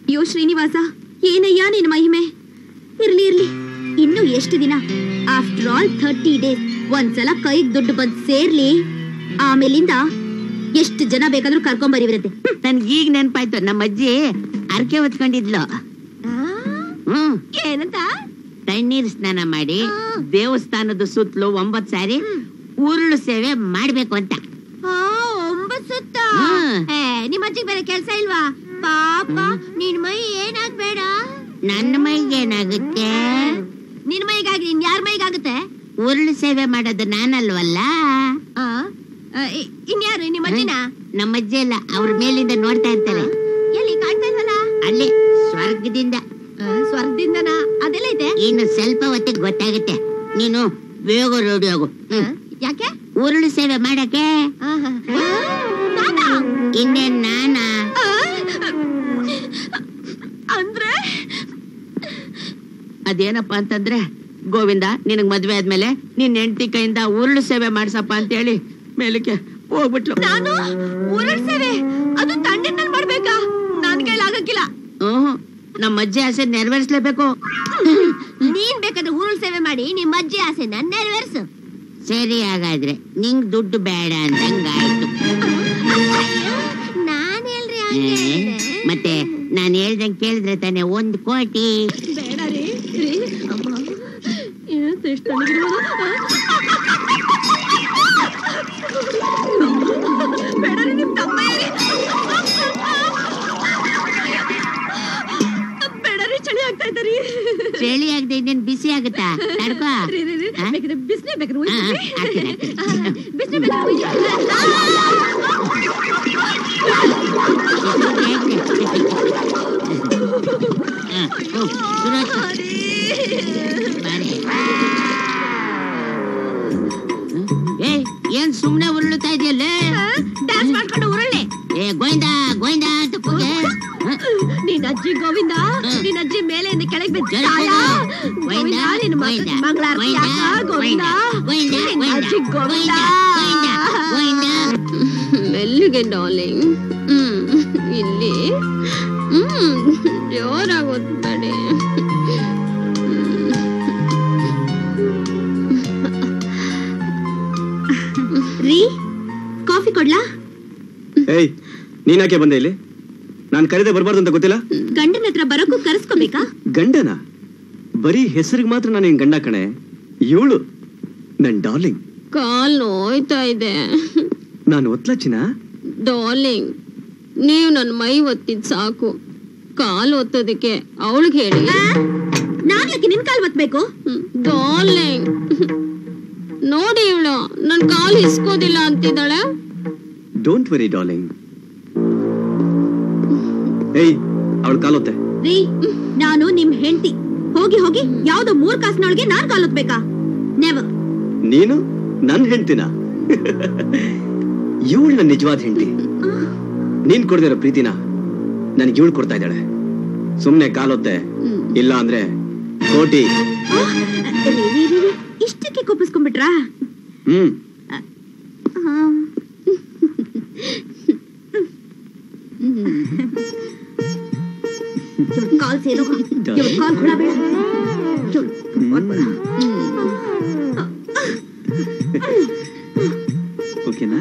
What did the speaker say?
ಅಯ್ಯೋ ಶ್ರೀನಿವಾಸ ಏನಯ್ಯ ನಿನ್ ಮಹಿಮೆ ಇರ್ಲಿ ಇರ್ಲಿ ಇನ್ನು ಎಷ್ಟು ದಿನ ಆಫ್ಟರ್ ಆಲ್ ಥರ್ಟಿ ಡೇಸ್ ಒಂದ್ಸಲ ಕೈಗ್ ದುಡ್ಡು ಬಂದ್ ಸೇರ್ಲಿ ಆಮೇಲಿಂದ ಎಷ್ಟು ಜನ ಬೇಕಾದ್ರೂ ಕರ್ಕೊಂಡ್ ಬರಿವಿರತ್ತೆ ನನ್ಗೆ ಈಗ ನೆನ್ಪಾಯ್ತು ನಮ್ಮ ಅಜ್ಜಿ ಅರ್ಕೆ ಹೊತ್ಕೊಂಡಿದ್ಲು ಹ್ಮ್ ಏನಂತ ತಣ್ಣೀರ್ ಸ್ನಾನ ಮಾಡಿ ದೇವಸ್ಥಾನದ ಸುತ್ತಲೂ ಒಂಬತ್ ಸಾರಿ ಉರುಳು ಸೇವೆ ಮಾಡ್ಬೇಕು ಅಂತ ಒಂಬತ್ ಸುತ್ತ ಹ್ಮ್. ಏ, ನಿಮ್ ಅಜ್ಜಿಗ್ ಬೇರೆ ಕೆಲ್ಸ ಇಲ್ವಾ ಪಾಪ ನಿನ್ ಮೈ ಏನಾಗ್ಬೇಡ ನನ್ನ ಮೈಗೆ ಏನಾಗುತ್ತೆ ನಿನ್ ಮೈಗಾಗಿ ನಿನ್ ಯಾರ ಮೈಗಾಗುತ್ತೆ ಉರುಳು ಸೇವೆ ಮಾಡೋದು ನಾನಲ್ವಲ್ಲ ಆ? ಆ, ಇ- ಇನ್ಯಾರು ನಿಮ್ ಅಜ್ಜಿನ ನಮ್ಮ ಅಜ್ಜಿ ಅಲ್ಲ ಅವ್ರ ಮೇಲಿಂದ ನೋಡ್ತಾ ಇರ್ತಾರೆ ಎಲ್ಲಿ ಕಾಣ್ತಾ ಇಲ್ವಲ್ಲ ಅಲ್ಲಿ ಸ್ವರ್ಗದಿಂದ ಆ, ಸ್ವರ್ಗದಿಂದನ ಅದೆಲ್ಲ ಐತೆ ಇನ್ನು ಸ್ವಲ್ಪ ಹೊತ್ತಿಗೆ ಗೊತ್ತಾಗುತ್ತೆ ನೀನು ಬೇಗ ರೆಡಿ ಆಗು ಆ, ಯಾಕೆ ಉರುಳು ಸೇವೆ ಮಾಡಕ್ಕೆ ಆಹಾ. ನಾನಾ? ಇನ್ನೇನ್ ನಾನಾ ಆ, ಅಂದ್ರೆ ಅದೇನಪ್ಪ ಅಂತಂದ್ರೆ ಗೋವಿಂದ ನಿನಗ್ ಮದ್ವೆ ಆದ್ಮೇಲೆ ನಿನ್ ಹೆಂಡತಿ ಕೈಯಿಂದ ಉರುಳು ಸೇವೆ ಮಾಡ್ಸಪ್ಪ ಅಂತೇಳಿ ಮೇಲಕ್ಕೆ ಹೋಗ್ಬಿಟ್ಲು ನಾನು ಊರಲ್ ಸೇವೆ ಅದು ತಂಡಿನಲ್ಲಿ ಮಾಡ್ಬೇಕಾ ನನ್ ಕೈಲಾಗಕ್ಕಿಲ್ಲ ಹ್ಮ್ ನಮ್ಮ ಅಜ್ಜಿ ಆಸೆ ನೆರವೇರಿಸ್ಲೇಬೇಕು ನೀನ್ ಬೇಕಾದ್ರೆ ಊರಲ್ ಸೇವೆ ಮಾಡಿ ನಿಮ್ಮ ಅಜ್ಜಿ ಆಸೆ ನನ್ ನೆರವೇರ್ಸು ಸರಿ ಹಾಗಾದ್ರೆ ನಿಂಗ್ ದುಡ್ಡು ಬೇಡ ಅಂದಂಗಾಯ್ತು ನಾನ್ ಹೇಳ್ರಿ ಏ, ಹಂಗೆ ಹೇಳಿದೆ. ಮತ್ತೆ ನಾನ್ ಹೇಳ್ದಂಗ್ ಕೇಳಿದ್ರೆ ತಾನೆ ಒಂದ್ ಕೋಟಿ ಬೇಡ ರೀ ರೀ ಅಮ್ಮ ಏನಂತ ಎಷ್ಟು ತಣ್ಣಗಿರ್ಬೋದು? ಬೇಡ ರೀ ನಿಮ್ ತಮ್ಮ ಏರಿ. ಬೇಡ ರೀ ಚಳಿ ಆಗ್ತಾ ಇದ್ದಾರೆ ಚಳಿ ಆಗದೆ ಇನ್ನೇನ್ ಬಿಸಿ ಆಗುತ್ತಾ ತಡ್ಕೋ ರೀ ರೀ ರೀ ಆ? ಬೇಕಿದ್ರೆ ಬಿಸ್ನೆ ಬೇಕಾದ್ರೆ ಆ, ಆ, ಉಯ್ಸ್ಬಿಡ್ರಿ. ಹಾಕ್ತೀನಿ, ಹಾಕ್ತೀನಿ. ಆ, ಬಿಸ್ನೆ ಬೇಕಾದ್ರೆ ಉಯ್ಸ್ಬಿಡ್ರಿ. ಹ, ಹ್ಮ್, ಶುರು ಆಯ್ತು. ಆ, ರೀ. ಬಾರೆ. ಏ ಏನ್ ಸುಮ್ನೆ ಉರುಳುತ್ತಾ ಇದೆಯಲ್ಲ ಡ್ಯಾನ್ಸ್ ಮಾಡ್ಕೊಂಡು ಉರುಳ್ಳೆ ಏ ಗೋವಿಂದ ಗೋವಿಂದ ಅಂತ ಕೂಗೆ ಹ? ನಿನ್ ಅಜ್ಜಿ ಗೋವಿಂದ ಹ್ಮ್. ನಿನ್ ಅಜ್ಜಿ ಮೇಲೆಯಿಂದ ಕೆಳಗೆ ಬಿದ್ದ ಜೈ ತಾಯ. ಗೋವಿಂದ, ಗೋವಿಂದ ನಿನ್ ಗೋವಿಂದ, ಮಗ ಮಂಗಳಾರತಿ ಗೋವಿಂದ, ಯಾಕ ಗೋವಿಂದ ಗೋವಿಂದ, ನಿನ್ ಗೋವಿಂದ, ಅಜ್ಜಿ ಗೋವಿಂದ ಗೋವಿಂದ, ಗೋವಿಂದ. ಮೆಲ್ಲಿಗೆ ಡಾರ್ಲಿಂಗ್ ಹ್ಮ್ ಇಲ್ಲಿ ಹ್ಮ್ ಜೋರಾಗಿ ಓದ್ಬೇಡಿ ರೀ ಕಾಫಿ ಕೊಡ್ಲಾ ಏಯ್ ನೀನಾಕೆ ಬಂದೆ ಇಲ್ಲಿ ನಾನು ಕರೆದೆ ಬರಬಾರ್ದು ಅಂತ ಗೊತ್ತಿಲ್ಲ ಗಂಡನ ಹತ್ರ ಬರೋಕ್ಕೂ ಕರೆಸ್ಕೋಬೇಕಾ ಗಂಡನ ಬರೀ ಹೆಸರಿಗೆ ಮಾತ್ರ ನಾನು ನಿನ್ ಗಂಡ ಕಣೆ ಇವಳು ನನ್ ಡಾರ್ಲಿಂಗ್ ಕಾಲ್ ನೋಯ್ತಾ ಇದೆ ನಾನು ಒತ್ಲಚ್ಚಿನ ಡಾರ್ಲಿಂಗ್ ನೀವು ನನ್ನ ಮೈ ಒತ್ತಿದ್ ಸಾಕು ಕಾಲ್ ಒತ್ತೋದಕ್ಕೆ ಅವಳಿಗೆ ಹೇಳಿ ನಾನ್ ಯಾಕೆ ನಿನ್ ಕಾಲ್ ಒತ್ಬೇಕು ಡಾರ್ಲಿಂಗ್ ನೋಡಿ ಇವಳು ನನ್ ಕಾಲ್ ಇಸ್ಕೋದಿಲ್ಲ ಅಂತಿದ್ದಾಳೆ ಡೋಂಟ್ ವೆರಿ ಡಾರ್ಲಿಂಗ್ ಏಯ್ ಅವಳು ಕಾಲೊತ್ತೆ ರೀ ನಾನು ನಿಮ್ ಹೆಂಡತಿ ಹೋಗಿ ಹೋಗಿ ಯಾವ್ದೋ ಮೂರ್ ಕಾಸ್ನೊಳಗೆ ನಾನ್ ಕಾಲ್ ಒತ್ಬೇಕಾ ನೆವರ್ ನೀನು ನನ್ ಹೆಂಡ್ತಿನ ಇವಳು ನನ್ನ ನಿಜವಾದ ಹೆಂಡತಿ ನೀನ್ ಕೊಡ್ದಿರೋ ಪ್ರೀತಿನ ನನಗೆ ಇವಳು ಕೊಡ್ತಾ ಇದ್ದಾಳೆ ಸುಮ್ನೆ ಕಾಲೊತ್ತೆ ಇಲ್ಲ ಅಂದ್ರೆ ಕೋಟಿ ಇಷ್ಟಕ್ಕೆ ಕೋಪಿಸ್ಕೊಂಡ್ಬಿಟ್ರಾ ಹ್ಮ್ ಕಾಲ್ ಸೇರೋ ಕಾಲ್ ಕೂಡ ಬೇಡ ಇವ್ಳ್ ಕೊಟ್ಬಿಡ. ಓಕೆನಾ